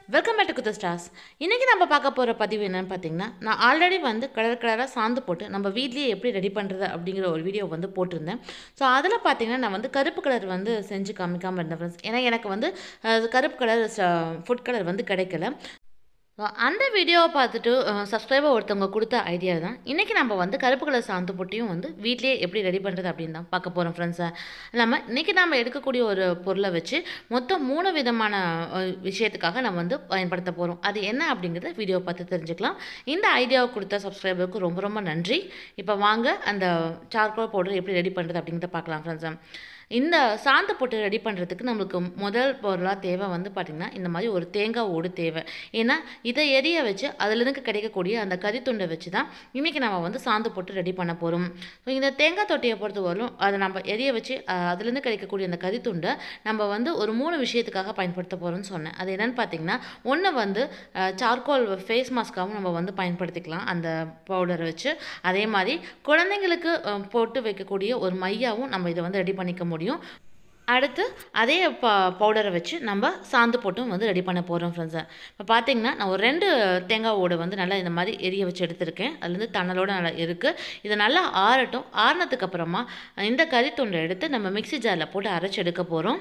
welcome back to குத்த stars இன்றைக்கி நம்ம பார்க்க போகிற பதிவு என்னென்னு பார்த்தீங்கன்னா நான் ஆல்ரெடி வந்து கலர் கலராக சாந்து போட்டு நம்ம வீட்லேயே எப்படி ரெடி பண்ணுறது அப்படிங்கிற ஒரு வீடியோ வந்து போட்டிருந்தேன் ஸோ அதில் பார்த்தீங்கன்னா நான் வந்து கருப்பு கலர் வந்து செஞ்சு காமிக்காமல் இருந்தேன் ஃப்ரெண்ட்ஸ் ஏன்னா எனக்கு வந்து அஹ், கருப்பு கலர் ஃபுட் கலர் வந்து கிடைக்கல ஸோ அந்த வீடியோவை பார்த்துட்டு சப்ஸ்கிரைபர் ஒருத்தவங்க கொடுத்த ஐடியா தான் இன்றைக்கி நம்ம வந்து கருப்பு கலர் சாந்து பொட்டியும் வந்து வீட்லேயே எப்படி ரெடி பண்ணுறது அப்படின்னு தான் பார்க்க போகிறோம் ஃப்ரெண்ட்ஸை இல்லாமல் இன்றைக்கி நம்ம எடுக்கக்கூடிய ஒரு பொருளை வச்சு மொத்தம் மூணு விதமான அஹ், விஷயத்துக்காக நம்ம வந்து பயன்படுத்த போகிறோம் அது என்ன அப்படிங்கிறத வீடியோ பார்த்து தெரிஞ்சுக்கலாம் இந்த ஐடியாவை கொடுத்த சப்ஸ்கிரைபருக்கு ரொம்ப ரொம்ப நன்றி இப்போ வாங்க அந்த சார்கோல் பவுடர் எப்படி ரெடி பண்ணுறது அப்படிங்கிறத பார்க்கலாம் ஃப்ரெண்ட்ஸை இந்த சாந்து போட்டு ரெடி பண்ணுறதுக்கு நம்மளுக்கு முதல் பொருளாக தேவை வந்து பார்த்திங்கன்னா இந்த மாதிரி ஒரு தேங்காய் ஓடு தேவை ஏன்னா இதை எரிய வச்சு அதுலேருந்து கிடைக்கக்கூடிய அந்த கறித்துண்டை வச்சு தான் இன்றைக்கி நம்ம வந்து சாந்து போட்டு ரெடி பண்ண போகிறோம் ஸோ இந்த தேங்காய் தொட்டியை பொறுத்த வரலும் அதை நம்ம எரிய வச்சு அஹ், அதுலேருந்து கிடைக்கக்கூடிய அந்த கறித்துண்டை நம்ம வந்து ஒரு மூணு விஷயத்துக்காக பயன்படுத்த போகிறோம்னு சொன்னேன் அது என்னென்னு பார்த்தீங்கன்னா ஒன்று வந்து சார்கோல் ஃபேஸ் மாஸ்க்காகவும் நம்ம வந்து பயன்படுத்திக்கலாம் அந்த பவுடரை வச்சு அதே மாதிரி குழந்தைங்களுக்கு அஹ், போட்டு வைக்கக்கூடிய ஒரு மையாவும் நம்ம இதை வந்து ரெடி பண்ணிக்க முடியும் அடுத்து அதே ப பவுடரை வச்சு நம்ம சாந்து போட்டும் வந்து ரெடி பண்ண போகிறோம் ஃப்ரெண்ட்ஸை இப்போ பார்த்தீங்கன்னா நான் ஒரு ரெண்டு தேங்காய் ஓடு வந்து நல்லா இந்த மாதிரி எரிய வச்சு எடுத்திருக்கேன் அதுலேருந்து தணலோட நல்லா இருக்குது இது நல்லா ஆறட்டும் ஆறினதுக்கு அப்புறமா இந்த கறித்துண்டை எடுத்து நம்ம மிக்ஸி ஜாரில் போட்டு அரைச்சி எடுக்க போகிறோம்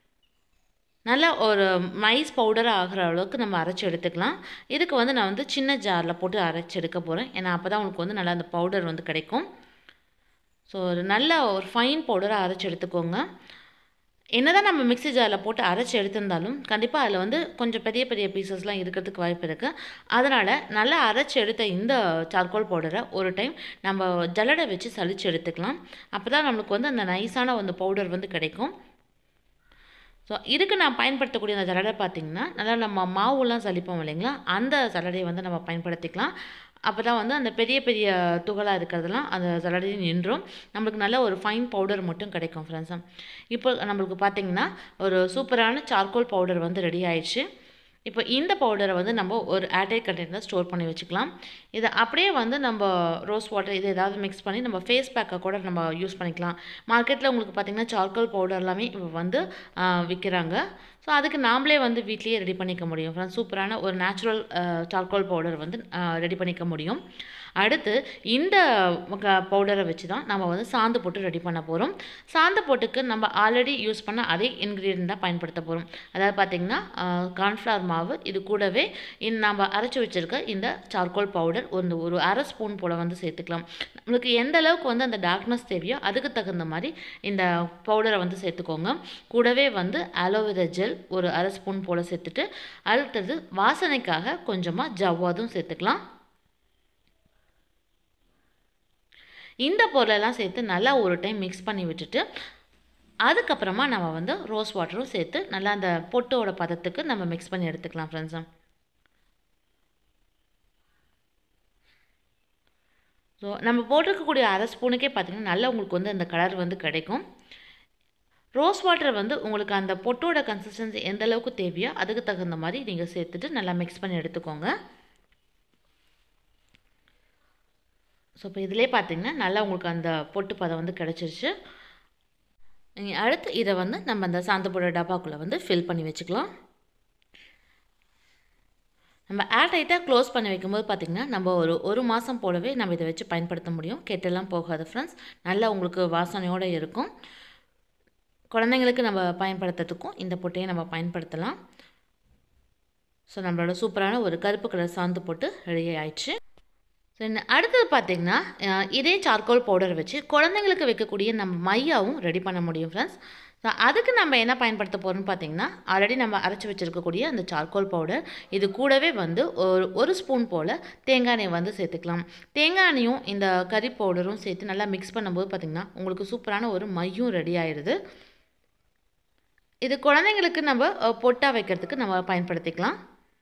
நல்லா ஒரு மைஸ் பவுடர் ஆகிற அளவுக்கு நம்ம அரைச்சி எடுத்துக்கலாம் இதுக்கு வந்து நான் வந்து சின்ன ஜாரில் போட்டு அரைச்சி எடுக்க போகிறேன் ஏன்னா அப்போ தான் உங்களுக்கு வந்து நல்லா அந்த பவுடர் வந்து கிடைக்கும் ஸோ ஒரு நல்ல ஒரு ஃபைன் பவுடராக அரைச்சி எடுத்துக்கோங்க என்னதான் நம்ம மிக்ஸி ஜாரில் போட்டு அரைச்சி எடுத்திருந்தாலும் கண்டிப்பாக அதில் வந்து கொஞ்சம் பெரிய பெரிய பீசஸ்லாம் இருக்கிறதுக்கு வாய்ப்பு இருக்குது அதனால் நல்லா அரைச்சி எடுத்த இந்த சார்கோல் பவுடரை ஒரு டைம் நம்ம ஜல்லடை வச்சு சலிச்சு எடுத்துக்கலாம் அப்போ தான் நம்மளுக்கு வந்து அந்த நைஸான அந்த பவுடர் வந்து கிடைக்கும் ஸோ இதுக்கு நான் பயன்படுத்தக்கூடிய அந்த ஜல்லடை பார்த்திங்கன்னா நல்லா நம்ம மாவுலாம் சலிப்போம் இல்லைங்களா அந்த ஜல்லடையை வந்து நம்ம பயன்படுத்திக்கலாம் அப்போ தான் வந்து அந்த பெரிய பெரிய துகளாக இருக்கிறதெல்லாம் அந்த ஜல்லடையும் நின்றும் நம்மளுக்கு நல்ல ஒரு ஃபைன் பவுடர் மட்டும் கிடைக்கும் ஃப்ரெண்ட்ஸா இப்போ நம்மளுக்கு பார்த்திங்கன்னா ஒரு சூப்பரான சார்கோல் பவுடர் வந்து ரெடி ஆயிடுச்சு இப்போ இந்த பவுடரை வந்து நம்ம ஒரு ஏர்டைட் கண்டெய்னர் ஸ்டோர் பண்ணி வச்சுக்கலாம் இதை அப்படியே வந்து நம்ம ரோஸ் வாட்டர் இது ஏதாவது மிக்ஸ் பண்ணி நம்ம ஃபேஸ் பேக்கை கூட நம்ம யூஸ் பண்ணிக்கலாம் மார்க்கெட்டில் உங்களுக்கு பார்த்திங்கன்னா சார்கோல் பவுடர் எல்லாமே இப்போ வந்து விற்கிறாங்க ஸோ அதுக்கு நாமளே வந்து வீட்லேயே ரெடி பண்ணிக்க முடியும் ஃப்ரெண்ட்ஸ் சூப்பரான ஒரு நேச்சுரல் சார்கோல் பவுடர் வந்து ரெடி பண்ணிக்க முடியும் அடுத்து இந்த பவுடரை வச்சு தான் நம்ம வந்து சாந்து போட்டு ரெடி பண்ண போகிறோம் சாந்து போட்டுக்கு நம்ம ஆல்ரெடி யூஸ் பண்ண அதே இன்க்ரீடியன்ட் தான் பயன்படுத்த போகிறோம் அதாவது பார்த்திங்கன்னா கார்ன்ஃப்ளவர் மாவு இது கூடவே இந்த நம்ம அரைச்சி வச்சுருக்க இந்த சார்கோல் பவுடர் ஒரு ஒரு அரை ஸ்பூன் போல் வந்து சேர்த்துக்கலாம் நம்மளுக்கு எந்த அளவுக்கு வந்து அந்த டார்க்னஸ் தேவையோ அதுக்கு தகுந்த மாதிரி இந்த பவுடரை வந்து சேர்த்துக்கோங்க கூடவே வந்து அலோவேரா ஜெல் ஒரு அரை ஸ்பூன் போல் சேர்த்துட்டு அடுத்தது வாசனைக்காக கொஞ்சமாக ஜவ்வாதும் சேர்த்துக்கலாம் இந்த பொருளெல்லாம் சேர்த்து நல்லா ஒரு டைம் மிக்ஸ் பண்ணி விட்டுட்டு அதுக்கப்புறமா நம்ம வந்து ரோஸ் வாட்டரும் சேர்த்து நல்லா அந்த பொட்டோட பதத்துக்கு நம்ம மிக்ஸ் பண்ணி எடுத்துக்கலாம் ஃப்ரெண்ட்ஸா ஸோ நம்ம போட்டிருக்கக்கூடிய அரை ஸ்பூனுக்கே பார்த்திங்கன்னா நல்லா உங்களுக்கு வந்து அந்த கலர் வந்து கிடைக்கும் ரோஸ் வாட்டர் வந்து உங்களுக்கு அந்த பொட்டோட கன்சிஸ்டன்சி எந்த அளவுக்கு தேவையோ அதுக்கு தகுந்த மாதிரி நீங்கள் சேர்த்துட்டு நல்லா மிக்ஸ் பண்ணி எடுத்துக்கோங்க ஸோ இப்போ இதிலே பார்த்தீங்கன்னா நல்லா உங்களுக்கு அந்த பொட்டு பதம் வந்து கிடச்சிருச்சு நீங்கள் அடுத்து இதை வந்து நம்ம அந்த சாந்தப்போட டப்பாக்குள்ளே வந்து ஃபில் பண்ணி வச்சுக்கலாம் நம்ம ஏர் டைட்டாக க்ளோஸ் பண்ணி வைக்கும்போது பார்த்திங்கன்னா நம்ம ஒரு ஒரு மாதம் போலவே நம்ம இதை வச்சு பயன்படுத்த முடியும் கெட்டெல்லாம் போகாது ஃப்ரெண்ட்ஸ் நல்லா உங்களுக்கு வாசனையோடு இருக்கும் குழந்தைங்களுக்கு நம்ம பயன்படுத்துறதுக்கும் இந்த பொட்டையை நம்ம பயன்படுத்தலாம் ஸோ நம்மளோட சூப்பரான ஒரு கருப்பு கலர் சாந்து போட்டு ரெடி ஆயிடுச்சு ஸோ இந்த அடுத்தது பார்த்திங்கன்னா அஹ், இதே சார்கோல் பவுடர் வச்சு குழந்தைங்களுக்கு வைக்கக்கூடிய நம்ம மையாவும் ரெடி பண்ண முடியும் ஃப்ரெண்ட்ஸ் ஸோ அதுக்கு நம்ம என்ன பயன்படுத்த போகிறோம்னு பார்த்தீங்கன்னா ஆல்ரெடி நம்ம அரைச்சி வச்சுருக்கக்கூடிய அந்த சார்கோல் பவுடர் இது கூடவே வந்து ஒரு ஒரு ஸ்பூன் போல் தேங்காய் எண்ணெய் வந்து சேர்த்துக்கலாம் தேங்காய் எண்ணெயும் இந்த கறி பவுடரும் சேர்த்து நல்லா மிக்ஸ் பண்ணும்போது பார்த்திங்கன்னா உங்களுக்கு சூப்பரான ஒரு மையும் ரெடி ஆயிடுது இது குழந்தைங்களுக்கு நம்ம அஹ், பொட்டா வைக்கிறதுக்கு நம்ம பயன்படுத்திக்கலாம்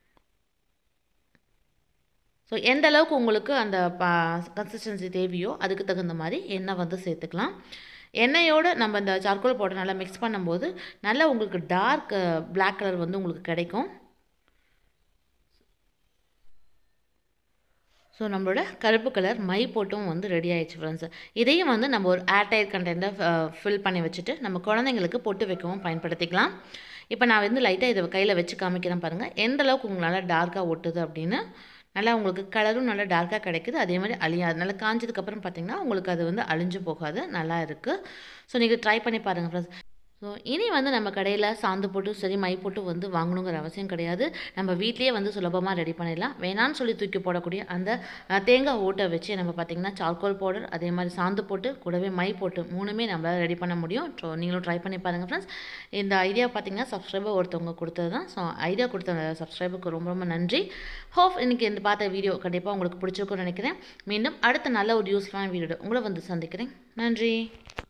ஸோ எந்த அளவுக்கு உங்களுக்கு அந்த பா கன்சிஸ்டன்சி தேவையோ அதுக்கு தகுந்த மாதிரி எண்ணெய் வந்து சேர்த்துக்கலாம் எண்ணெயோடு நம்ம இந்த சார்கோல் பவுடர் நல்லா மிக்ஸ் பண்ணும்போது நல்லா உங்களுக்கு டார்க் Black கலர் வந்து உங்களுக்கு கிடைக்கும் ஸோ நம்மளோட கருப்பு கலர் மை போட்டும் வந்து ரெடி ஆயிடுச்சு ஃப்ரெண்ட்ஸ் இதையும் வந்து நம்ம ஒரு ஏர்டைட் கண்டெய்னர் ஃபில் பண்ணி வச்சுட்டு நம்ம குழந்தைங்களுக்கு பொட்டு வைக்கவும் பயன்படுத்திக்கலாம் இப்போ நான் வந்து லைட்டாக இதை கையில் வச்சு காமிக்கிறேன் பாருங்கள் எந்த அளவுக்கு உங்களால் டார்க்காக ஒட்டுது அப்படின்னு நல்லா உங்களுக்கு கலரும் நல்லா டார்க்காக கிடைக்குது அதே மாதிரி அழியாது நல்லா காஞ்சதுக்கப்புறம் பார்த்தீங்கன்னா உங்களுக்கு அது வந்து அழிஞ்சு போகாது நல்லா இருக்குது ஸோ நீங்கள் ட்ரை பண்ணி பாருங்கள் ஃப்ரெண்ட்ஸ் ஸோ இனி வந்து நம்ம கடையில் சாந்து போட்டு சரி மை போட்டு வந்து வாங்கணுங்கிற அவசியம் கிடையாது நம்ம வீட்லேயே வந்து சுலபமாக ரெடி பண்ணிடலாம் வேணான்னு சொல்லி தூக்கி போடக்கூடிய அந்த அஹ், தேங்காய் ஓட்டை வச்சு நம்ம பார்த்திங்கன்னா சார்கோல் பவுடர் அதே மாதிரி சாந்து போட்டு கூடவே மை போட்டு மூணுமே நம்மளால் ரெடி பண்ண முடியும் ஸோ நீங்களும் ட்ரை பண்ணி பாருங்கள் ஃப்ரெண்ட்ஸ் இந்த ஐடியா பார்த்திங்கன்னா சப்ஸ்கிரைபர் ஒருத்தவங்க கொடுத்தது தான் ஸோ ஐடியா கொடுத்த சப்ஸ்கிரைபருக்கு ரொம்ப ரொம்ப நன்றி ஹோப் இன்றைக்கி இந்த பார்த்த வீடியோ கண்டிப்பாக உங்களுக்கு பிடிச்சிருக்கும்னு நினைக்கிறேன் மீண்டும் அடுத்த நல்ல ஒரு யூஸ்ஃபுல்லான வீடியோ உங்களை வந்து சந்திக்கிறேன் நன்றி